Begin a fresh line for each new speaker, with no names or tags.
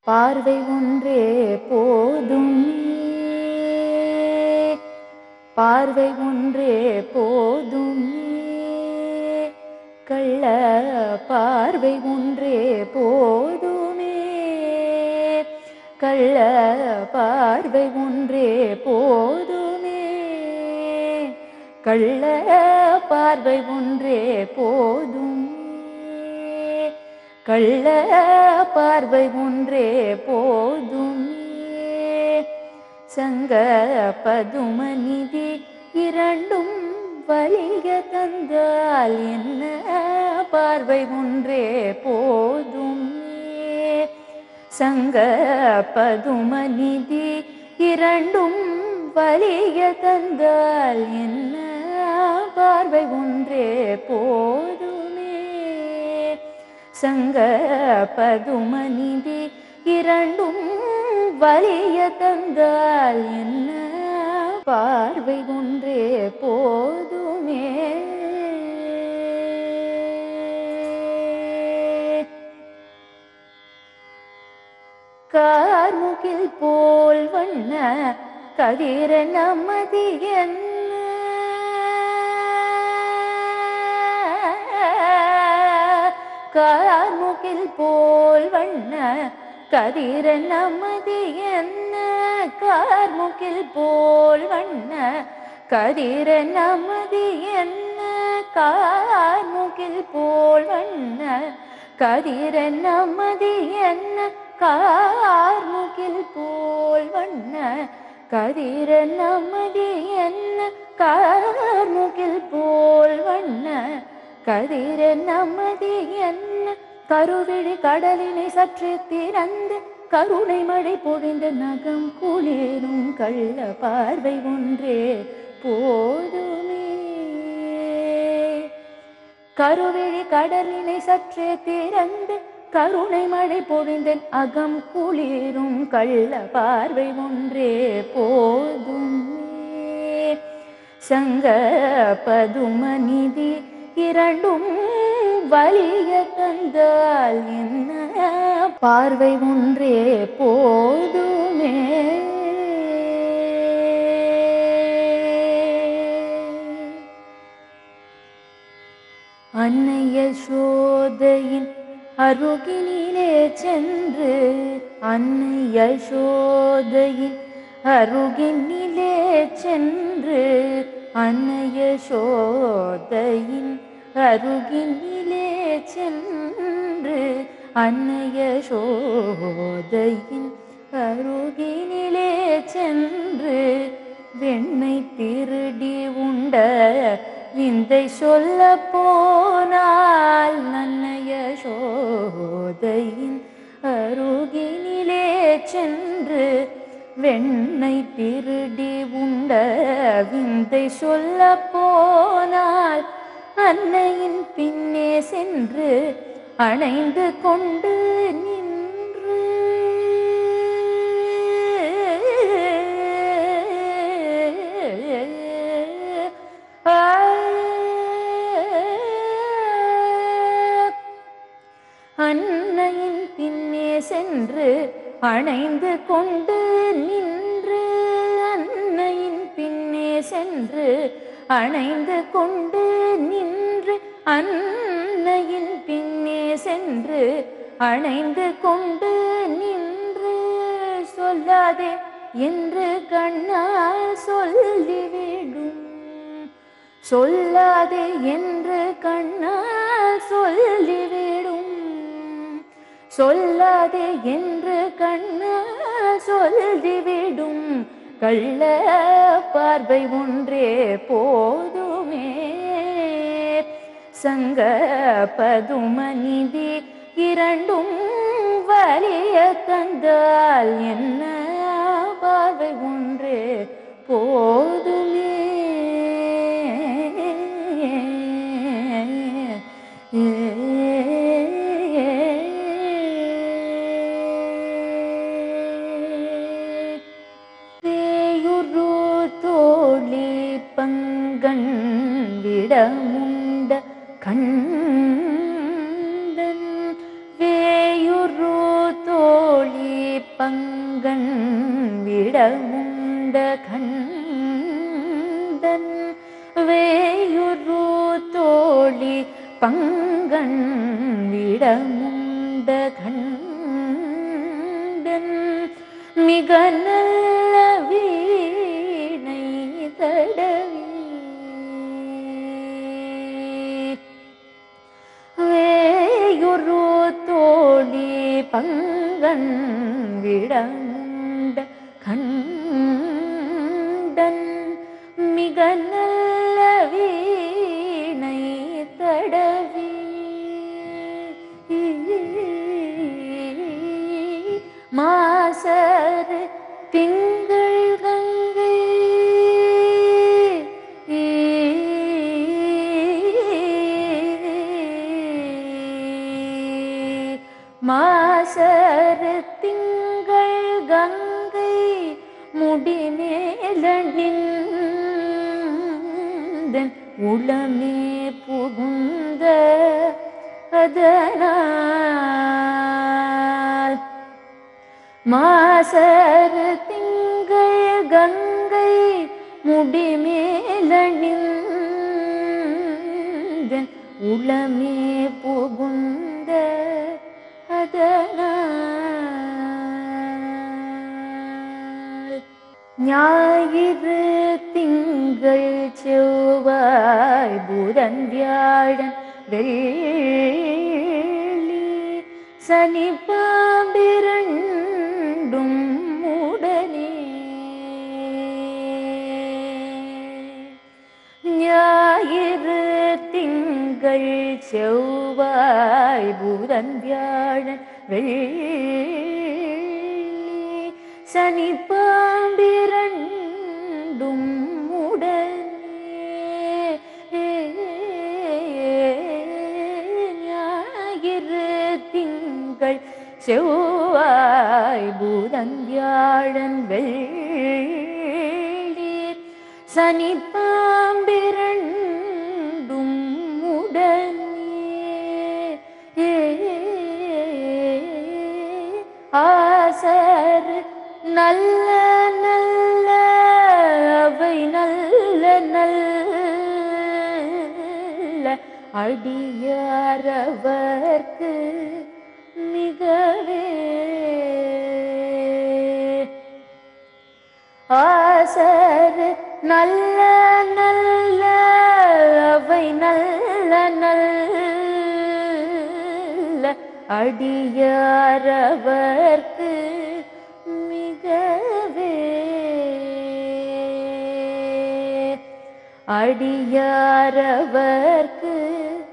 பார்வை ஒன்றே போதும் பார்வை ஒன்றே போதும் கள்ள பார்வை ஒன்றே போதுமே கள்ள பார்வை ஒன்றே போதுமே கள்ள பார்வை ஒன்றே போதும் கள்ள பார்வை ஒன்றே போதும் சங்க பதுமநிதி இரண்டும் வலிய தந்தால் என்ன பார்வை ஒன்றே போதும் சங்க பதுமநிதி இரண்டும் வலிய தந்தால் என்ன பார்வை ஒன்றே போதுமே சங்க பதுமநிதி இரண்டும் வலிய தந்தால் என்ன பார்வை ஒன்றே போதுமே கார்முகில் போல் வண்ண கதிர நமதி கார்முகில் போல் வண்ண கதிர நமதி என்ன கார்முகில் போல் வண்ண கதிர நமதி என்ன கார்முகில் போல் வண்ண கதிர நமதி என்ன கார்முகில் போல் வண்ண கதிர நமதி என்ன கார்முகில் போல் வண்ண கதிர நமதி என்ன கருவிழி கடலினை சற்று திறந்து கருணை மழை பொழிந்த நகம் குளிரும் கள்ள பார்வை ஒன்றே போதுமே கருவிழி கடலினை சற்றே திறந்து கருணை மழை பொழிந்தன் அகம் குளிரும் கள்ள பார்வை ஒன்றே போதும் சங்க பதுமநிதி இரண்டும் வலிய தந்தால் என்ன பார்வை ஒன்றே போதுமே அன்னை யசோதையின் அருகினிலே சென்று அன்னை யசோதையின் அருகினிலே சென்று அன்னை யசோதையின் அருகினிலே சென்று அன்னை யசோதையின் அருகினிலே சென்று வெண்ணை திருடி உண்ட விந்தை சொல்ல போனால் நன்னைய சோதையின் அருகினிலே சென்று வெண்ணை திருடி உண்ட விந்தை சொல்ல போனால் அன்னையின் பின்னே சென்று அணைந்து கொண்டு நின்று அன்னையின் பின்னே சென்று அணைந்து கொண்டு நின்று அன்னையின் பின்னே சென்று அணைந்து கொண்டு நின்று அன்னையின் பின்னே சென்று அணைந்து கொண்டு நின்று சொல்லாதே என்று கண்ணால் சொல்லிவிடும் சொல்லாதே என்று கண்ணால் சொல்லிவிடும் சொல்லாதே என்று கண்ணால் சொல்லிவிடும் கள்ள பார்வை ஒன்றே போதுமே சங்க பதுமநிதி இரண்டும் வலிய தந்தால் என்ன பார்வை ஒன்றே போதுமே வேயுரு தோழி பங்கன் விடமுண்ட கண்டன் வேயுரு தோழி பங்கன் விடமுண்ட கண்டன் வேயுரு தோழி பங்கன் விடமுண்ட கண்டன் மிக நல்ல வீணை தடவி வேயுரு தோழி பங்கன் விடமுண்ட கண்டன் மிக நல்ல வீணை தடவி மாசர் திங்கள் கங்கை மாசர் திங்கள் கங்கை முடிமேலணிந்தன் உளமே புகுந்த அதனால் மாசர் திங்கள் கங்கை முடிமேலணிந்தன் உளமே புகுந்த அதனால் ஞாயிறு திங்கள் செவ்வாய் புதன் வியாழன் வெள்ளி சனி பாம்பிரண்டும் உடனே ஞாயிறு திங்கள் செவ்வாய் புதன் வியாழன் வெள்ளி சனி பாம்பிரண்டும் உடனே ஞாயிறு திங்கள் செவ்வாய் புதன் வியாழன் வெள்ளி சனி பாம்பிரண்டும் உடனே ஆசர் நல்ல நல்ல அவை நல்ல நல்ல அடியாரவர்க்கு மிகவே ஆசர் நல்ல நல்ல அவை நல்ல நல்ல அடியாரவர்க்கு மிகவே அடியாரவர்க்கு